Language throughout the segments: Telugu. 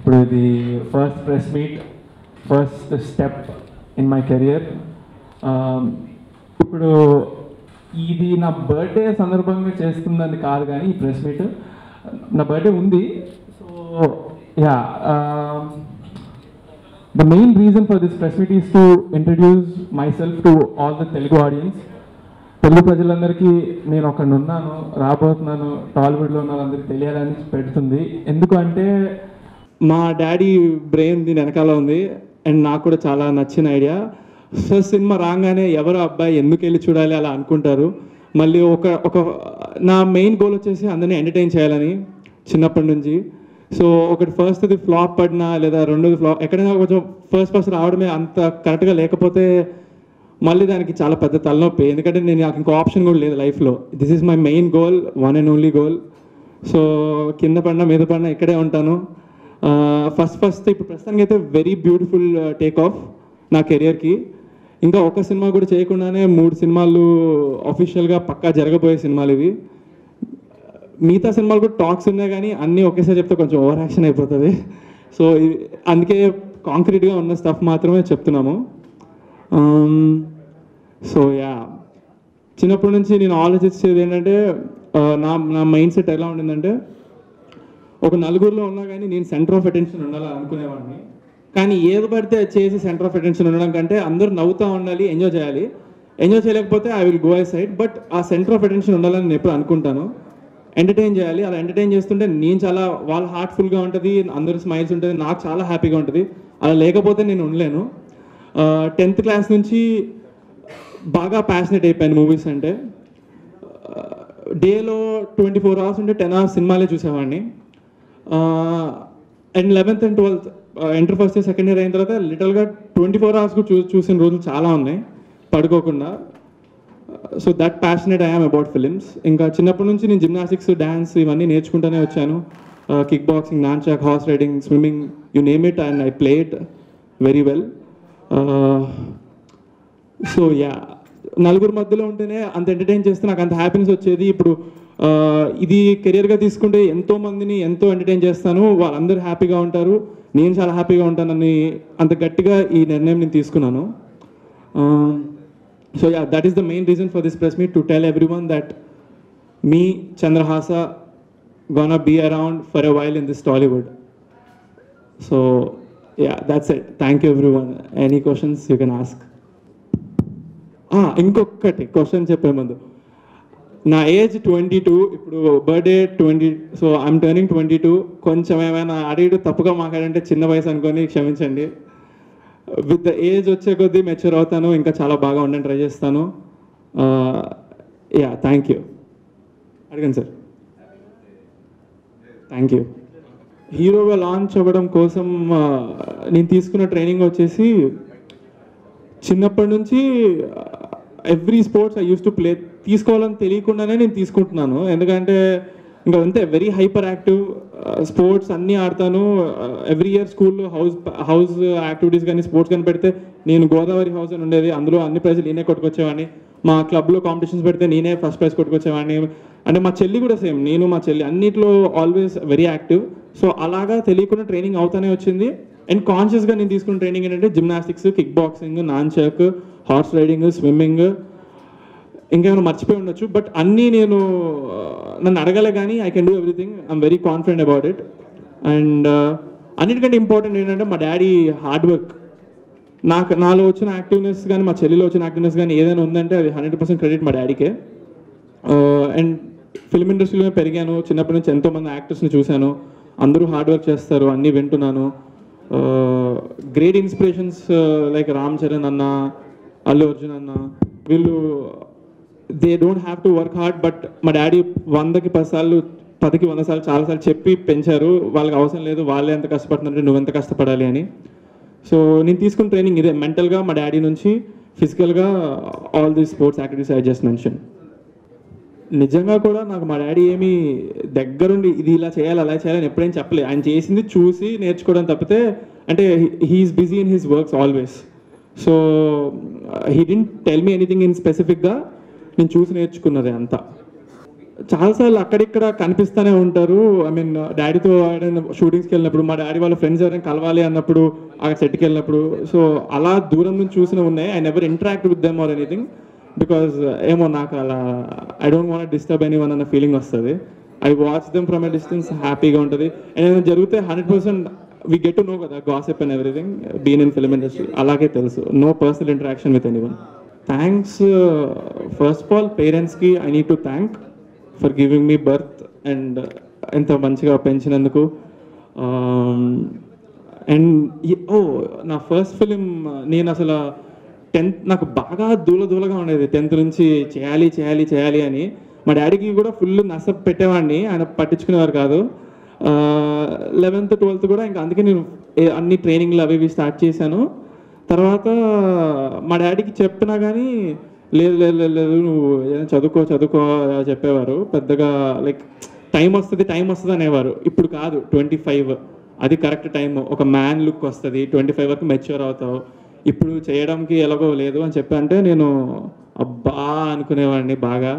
ఇప్పుడు ఇది first press meet first step in my career ఇప్పుడు ఇది నా బర్త్డే సందర్భంగా చేస్తుందని కాదు కానీ ఈ ప్రెస్ మీట్ నా బర్త్డే ఉంది so yeah the main reason for this press meet is to introduce myself to all the Telugu audience Telugu ప్రజలందరికీ నేను ఒకడిని ఉన్నాను రాబోతున్నాను టాలీవుడ్లో ఉన్న వాళ్ళందరికీ తెలియాలని పెడుతుంది ఎందుకు అంటే మా డాడీ బ్రెయిన్ దీని వెనకాల ఉంది అండ్ నాకు కూడా చాలా నచ్చిన ఐడియా ఫస్ట్ సినిమా రాగానే ఎవరు అబ్బాయి ఎందుకు వెళ్ళి చూడాలి అలా అనుకుంటారు మళ్ళీ ఒక ఒక నా మెయిన్ గోల్ వచ్చేసి అందరినీ ఎంటర్టైన్ చేయాలని చిన్నప్పటి నుంచి సో ఒకటి ఫస్ట్ అది ఫ్లాప్ పడినా లేదా రెండోది ఫ్లాప్ ఎక్కడైనా కొంచెం ఫస్ట్ ఫస్ట్ రావడమే అంత కరెక్ట్గా లేకపోతే మళ్ళీ దానికి చాలా పెద్ద తలనొప్పి ఎందుకంటే నేను నాకు ఇంకో ఆప్షన్ కూడా లేదు లైఫ్లో this is my main goal one and only goal so కింద పడినా మీద పడినా ఇక్కడే ఉంటాను ఫస్ట్ ఫస్ట్ ఇప్పుడు ప్రస్తుతానికి అయితే వెరీ బ్యూటిఫుల్ టేక్ ఆఫ్ నా కెరియర్కి ఇంకా ఒక సినిమా కూడా చేయకుండానే మూడు సినిమాలు అఫీషియల్గా పక్కా జరగబోయే సినిమాలు ఇవి మిగతా సినిమాలు కూడా టాక్స్ ఉన్నాయి కానీ అన్నీ ఒకేసారి చెప్తే కొంచెం ఓవర్ యాక్షన్ అయిపోతుంది సో ఇవి- అందుకే కాంక్రీట్గా ఉన్న స్టఫ్ మాత్రమే చెప్తున్నాము సో యా చిన్నప్పటి నుంచి నేను ఆలోచించేది ఏంటంటే ఆ, నా నా మైండ్ సెట్ ఎలా ఉండిందంటే ఒక నలుగురిలో ఉన్నా కానీ నేను సెంటర్ ఆఫ్ అటెన్షన్ ఉండాలని అనుకునేవాడిని కానీ ఏది పడితే అది చేసి సెంటర్ ఆఫ్ అటెన్షన్ ఉండడం కంటే అందరూ నవ్వుతూ ఉండాలి ఎంజాయ్ చేయాలి ఎంజాయ్ చేయలేకపోతే I will go I side but a centre of attention ఉండాలని నేను ఎప్పుడు అనుకుంటాను ఎంటర్టైన్ చేయాలి అలా ఎంటర్టైన్ చేస్తుంటే నేను చాలా వాళ్ళ హార్ట్ఫుల్గా ఉంటుంది అందరూ స్మైల్స్ ఉంటుంది నాకు చాలా హ్యాపీగా ఉంటుంది అలా లేకపోతే నేను ఉండలేను టెన్త్ క్లాస్ నుంచి బాగా ప్యాషనెట్ అయిపోయాను మూవీస్ అంటే డేలో ట్వంటీ ఫోర్ అవర్స్ ఉంటే టెన్ అవర్స్ సినిమాలే చూసేవాడిని and eleventh and twelfth inter first year second year అయిన తర్వాత లిటల్గా ట్వంటీ ఫోర్ అవర్స్ కూడా చూ చూసిన రోజులు చాలా ఉన్నాయి పడుకోకుండా so that passionate I am about films ఇంకా చిన్నప్పటి నుంచి నేను జిమ్నాస్టిక్స్ డ్యాన్స్ ఇవన్నీ నేర్చుకుంటూనే వచ్చాను kick boxing nunchucks horse riding swimming you name it and I played very well so yeah నలుగురు మధ్యలో ఉంటేనే అంత ఎంటర్టైన్ చేస్తే నాకు అంత హ్యాపీనెస్ వచ్చేది ఇప్పుడు ఆ, ఇది కెరియర్గా తీసుకుంటే ఎంతో మందిని ఎంతో ఎంటర్టైన్ చేస్తాను వాళ్ళందరూ హ్యాపీగా ఉంటారు నేను చాలా హ్యాపీగా ఉంటానని అంత గట్టిగా ఈ నిర్ణయం నేను తీసుకున్నాను so yeah that is the main reason for this press meet to tell everyone that me Chandrahasa gonna be around for a while in this Tollywood. So yeah, that's it. Thank you everyone. Any questions you can ask. ఆ, ఇంకొకటి క్వశ్చన్ చెప్పే ముందు నా ఏజ్ ట్వంటీ టూ ఇప్పుడు birthday twenty so I'm turning twenty two కొంచెం ఏమైనా అడిగి తప్పుగా మాట్లాడంటే చిన్న వయసు అనుకొని క్షమించండి విత్ ద ఏజ్ వచ్చే కొద్దీ మెచ్యూర్ అవుతాను ఇంకా చాలా బాగా ఉండని ట్రై చేస్తాను యా థ్యాంక్ యూ అడగండి సార్ థ్యాంక్ యూ హీరోగా లాంచ్ అవ్వడం కోసం ఆ, నేను తీసుకున్న ట్రైనింగ్ వచ్చేసి చిన్నప్పటి నుంచి every sports I use to play తీసుకోవాలని తెలియకుండానే నేను తీసుకుంటున్నాను ఎందుకంటే ఇంకా అంతే వెరీ హైపర్ యాక్టివ్ స్పోర్ట్స్ అన్నీ ఆడతాను ఎవ్రీ ఇయర్ స్కూల్లో హౌస్ హౌస్ యాక్టివిటీస్ కానీ స్పోర్ట్స్ కానీ పెడితే నేను గోదావరి హౌస్ అని ఉండేది అందులో అన్ని ప్రైజ్లు నేనే కొట్టుకొచ్చేవాడిని మా క్లబ్లో కాంపిటీషన్స్ పెడితే నేనే ఫస్ట్ ప్రైజ్ కొట్టుకొచ్చేవాడిని అంటే మా చెల్లి కూడా సేమ్ నేను మా చెల్లి అన్నిట్లో ఆల్వేస్ వెరీ యాక్టివ్ సో అలాగా తెలియకుండా ట్రైనింగ్ అవుతానే వచ్చింది అండ్ కాన్షియస్గా నేను తీసుకున్న ట్రైనింగ్ ఏంటంటే gymnastics kick boxing nunchuck horse riding swimming ఇంకేమైనా మర్చిపోయి ఉండొచ్చు బట్ అన్నీ నేను ఆ, నన్ను అడగలే కానీ I can do everything I'm very confident about it and అన్నిటికంటే ఇంపార్టెంట్ ఏంటంటే మా డాడీ హార్డ్ వర్క్ నాకు నాలో వచ్చిన యాక్టివ్నెస్ కానీ మా చెల్లిలో వచ్చిన యాక్టివ్నెస్ కానీ ఏదైనా ఉందంటే అది హండ్రెడ్ పర్సెంట్ క్రెడిట్ మా డాడీకే అండ్ ఫిల్మ్ ఇండస్ట్రీలో పెరిగాను చిన్నప్పటి నుంచి ఎంతోమంది యాక్టర్స్ని చూశాను అందరూ హార్డ్ వర్క్ చేస్తారు అన్నీ వింటున్నాను great inspirations like Ram Charan అన్న అల్లు అర్జున్ అన్న వీళ్ళు they don't have to work hard but మా డాడీ వందకి పది సార్లు పదికి వంద సార్లు చాలాసార్లు చెప్పి పెంచారు వాళ్ళకి అవసరం లేదు వాళ్ళే ఎంత కష్టపడుతుంటే నువ్వెంత కష్టపడాలి అని సో నేను తీసుకున్న ట్రైనింగ్ ఇదే మెంటల్గా మా డాడీ నుంచి ఫిజికల్గా all the sports activities I just mention నిజంగా కూడా నాకు మా డాడీ ఏమి దగ్గరుండి ఇది ఇలా చేయాలి అలా చేయాలని ఎప్పుడేం చెప్పలేదు ఆయన చేసింది చూసి నేర్చుకోవడం తప్పితే అంటే he's busy in his works always so he didn't tell me anything in స్పెసిఫిక్గా నేను చూసి నేర్చుకున్నదే అంతా చాలాసార్లు అక్కడిక్కడ కనిపిస్తూనే ఉంటారు ఐ మీన్ డాడీతో ఆడిన షూటింగ్స్కి వెళ్ళినప్పుడు మా డాడీ వాళ్ళ ఫ్రెండ్స్ ఎవరైనా కలవాలి అన్నప్పుడు ఆ సెట్కి వెళ్ళినప్పుడు సో అలా దూరం నుంచి చూసిన ఉన్నాయి I never interact with them or anything because ఏమో నాకు అలా I don't want disturb anyone అన్న ఫీలింగ్ వస్తుంది I watch them from a distance హ్యాపీగా ఉంటుంది అండ్ ఏదైనా జరిగితే hundred percent we get to know కదా gossip and everything been in film industry అలాగే తెలుసు no personal interaction with anyone thanks first of all పేరెంట్స్కి I need to thank for giving me birth and ఎంత మంచిగా పెంచినందుకు అండ్ ఓ నా ఫస్ట్ ఫిలిం నేను అసలు టెన్త్ నాకు బాగా దూల దూలగా ఉండేది టెన్త్ నుంచి చేయాలి చేయాలి చేయాలి అని మా డాడీకి కూడా ఫుల్ నస పెట్టేవాడిని ఆయన పట్టించుకునేవారు కాదు లెవెన్త్ ట్వెల్త్ కూడా ఇంకా అందుకే నేను ఏ- అన్ని ట్రైనింగ్లు అవి ఇవి స్టార్ట్ చేశాను తర్వాత మా డాడీకి చెప్పినా కానీ లేదు లేదు లేదు లేదు నువ్వు ఏదైనా చదువుకో చదువుకో అలా చెప్పేవారు పెద్దగా లైక్ టైం వస్తుంది టైం వస్తుంది అనేవారు ఇప్పుడు కాదు ట్వంటీ ఫైవ్ అది కరెక్ట్ టైం ఒక మ్యాన్ లుక్ వస్తుంది ట్వంటీ ఫైవ్ వరకు మెచ్యూర్ అవుతావు ఇప్పుడు చేయడానికి ఎలాగో లేదు అని చెప్పి అంటే నేను అబ్బా అనుకునేవాడిని బాగా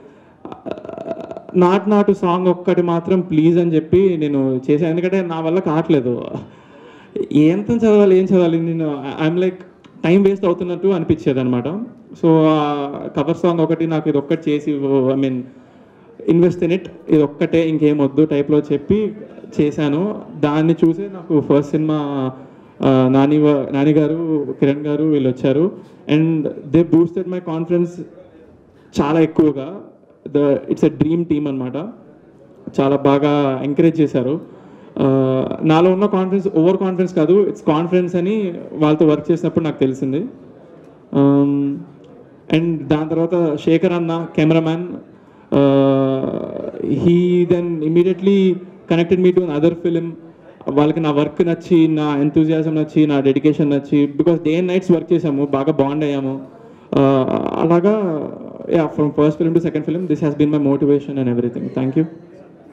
నాట్ నాటు సాంగ్ ఒక్కటి మాత్రం ప్లీజ్ అని చెప్పి నేను చేశాను ఎందుకంటే నా వల్ల కావట్లేదు ఎంత చదవాలి ఏం చదవాలి నేను ఐఎమ్ లైక్ టైం వేస్ట్ అవుతున్నట్టు అనిపించేది అనమాట సో కవర్ సాంగ్ ఒకటి నాకు ఇది ఒక్కటి చేసి I mean invest in it ఇది ఒక్కటే ఇంకేం వద్దు టైప్లో చెప్పి చేశాను దాన్ని చూసే నాకు ఫస్ట్ సినిమా ఆ, నాని వా- నాని గారు కిరణ్ గారు వీళ్ళు వచ్చారు and they boosted my confidence చాలా ఎక్కువగా the it's a dream team అనమాట చాలా బాగా ఎంకరేజ్ చేశారు ఆ, నాలో ఉన్న కాన్ఫిడెన్స్ ఓవర్ కాన్ఫిడెన్స్ కాదు ఇట్స్ కాన్ఫిడెన్స్ అని వాళ్ళతో వర్క్ చేసినప్పుడు నాకు తెలిసింది అండ్ దాని తర్వాత శేఖర్ అన్న cameraman he then immediately connected me to other film వాళ్ళకి నా వర్క్ నచ్చి నా ఎంతూజియాజం నచ్చి నా డెడికేషన్ నచ్చి because day and nights work చేసాము బాగా బాండ్ అయ్యాము Uh, అలాగా yeah from first film to second film this has been my motivation and everything thank you